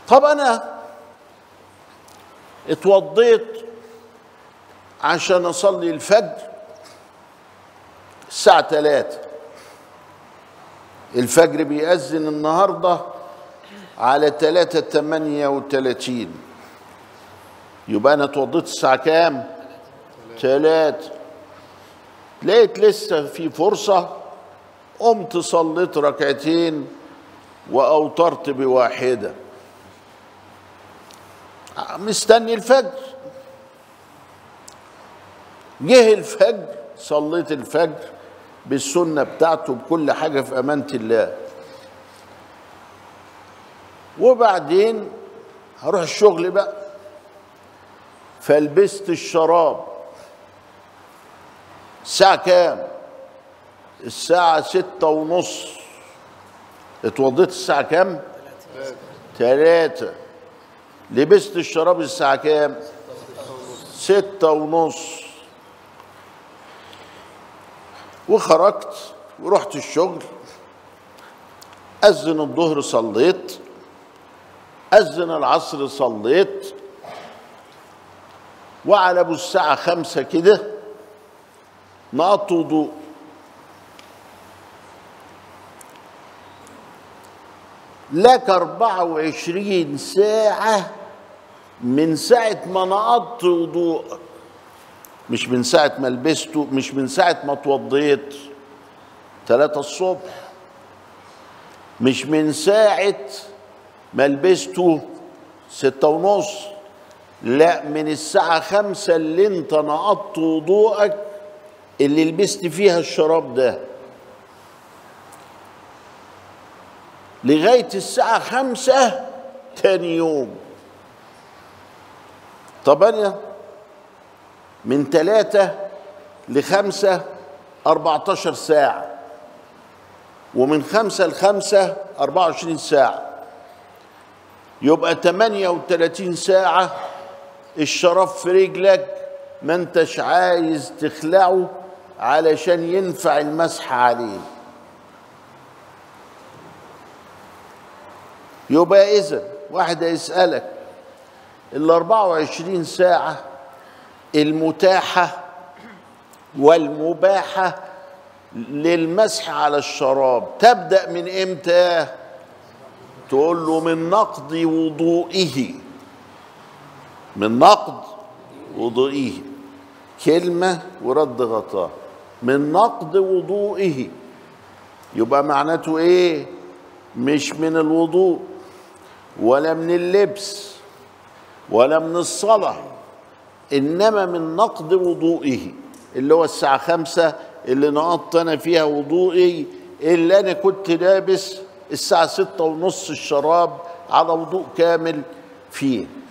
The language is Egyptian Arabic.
طب انا اتوضيت عشان اصلي الفجر الساعة 3 الفجر بيأذن النهاردة على 3 38 يبقى انا اتوضيت الساعة كام؟ 3 لقيت لسه في فرصة قمت صليت ركعتين وأوترت بواحدة مستني الفجر جه الفجر صليت الفجر بالسنة بتاعته بكل حاجة في أمانة الله وبعدين هروح الشغل بقى فلبست الشراب الساعة كام؟ الساعة ستة ونص اتوضيت الساعة كام؟ تلاتة لبست الشراب الساعة كام؟ ستة ونص وخرجت ورحت الشغل أذن الظهر صليت أذن العصر صليت وعلى ابو الساعة خمسة كده نقضت وضوء لك 24 ساعة من ساعة ما نقضت وضوء مش من ساعة ما لبسته مش من ساعة ما اتوضيت ثلاثة الصبح مش من ساعة ما لبسته ستة ونص لا من الساعة خمسة اللي انت نقضت وضوءك اللي لبست فيها الشراب ده لغاية الساعة خمسة تاني يوم طب أنا من ثلاثة لخمسة أربعتاشر ساعة ومن خمسة لخمسة أربعة وعشرين ساعة يبقى تمانية وتلاتين ساعة الشراب في رجلك ما انتش عايز تخلعه علشان ينفع المسح عليه يبقى إذا واحد يسألك ال 24 ساعة المتاحة والمباحة للمسح على الشراب تبدأ من إمتى؟ تقول له من نقض وضوئه من نقض وضوئه كلمة ورد غطاء من نقض وضوئه يبقى معناته ايه مش من الوضوء ولا من اللبس ولا من الصلاة إنما من نقض وضوئه اللي هو الساعة خمسة اللي نقضت أنا فيها وضوئي اللي أنا كنت لابس الساعة ستة ونص الشراب على وضوء كامل فيه